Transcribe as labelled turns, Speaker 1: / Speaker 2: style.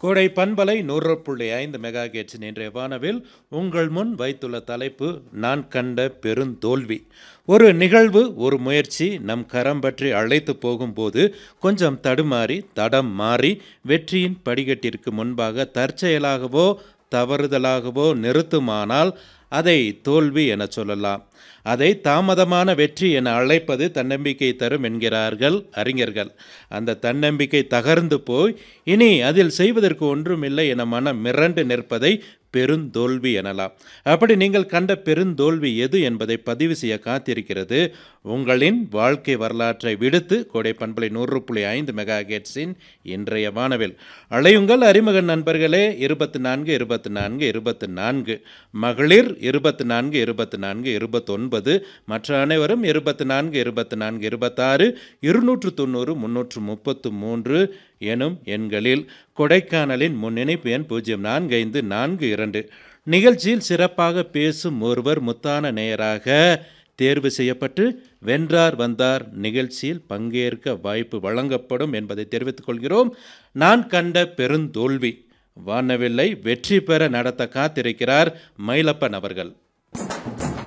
Speaker 1: கோடை பண்பலை நூறு புள்ளி ஐந்து மெகா கேட்ஸின் இன்றைய வானவில் உங்கள் முன் வைத்துள்ள தலைப்பு நான் கண்ட பெருந்தோல்வி ஒரு நிகழ்வு ஒரு முயற்சி நம் கரம் பற்றி அழைத்து போகும்போது கொஞ்சம் தடுமாறி தடம் மாறி வெற்றியின் படிக்கட்டிற்கு முன்பாக தற்செயலாகவோ தவறுதலாகவோ நிறுத்துமானால் அதை தோல்வி என சொல்லலாம் அதை தாமதமான வெற்றி என அழைப்பது தன்னம்பிக்கை தரும் என்கிறார்கள் அறிஞர்கள் அந்த தன்னம்பிக்கை தகர்ந்து போய் இனி அதில் செய்வதற்கு ஒன்றுமில்லை என மனம் மிரண்டு நிற்பதை பெருந்தோல்வி எனலாம் அப்படி நீங்கள் கண்ட பெருந்தோல்வி எது என்பதை பதிவு செய்ய காத்திருக்கிறது உங்களின் வாழ்க்கை வரலாற்றை விடுத்து கோடை பண்பலை நூறு புள்ளி ஐந்து மெகா கேட்ஸின் இன்றைய வானவில் அழையுங்கள் அறிமுக நண்பர்களே இருபத்தி நான்கு இருபத்தி நான்கு இருபத்தி நான்கு மகளிர் இருபத்தி நான்கு இருபத்தி நான்கு இருபத்தொன்பது மற்ற அனைவரும் இருபத்தி நான்கு இருபத்தி நான்கு இருபத்தாறு இருநூற்று தொண்ணூறு முன்னூற்று முப்பத்து மூன்று எனும் எண்களில் கொடைக்கானலின் முன்னிணைப்பு எண் பூஜ்ஜியம் நான்கு ஐந்து நான்கு இரண்டு நிகழ்ச்சியில் சிறப்பாக பேசும் ஒருவர் முத்தான நேயராக தேர்வு செய்யப்பட்டு வென்றார் வந்தார் நிகழ்ச்சியில் பங்கேற்க வாய்ப்பு வழங்கப்படும் என்பதை தெரிவித்துக் கொள்கிறோம் நான் கண்ட பெருந்தோல்வி வானவில்லை வெற்றி பெற நடத்த காத்திருக்கிறார் மயிலப்பன் அவர்கள்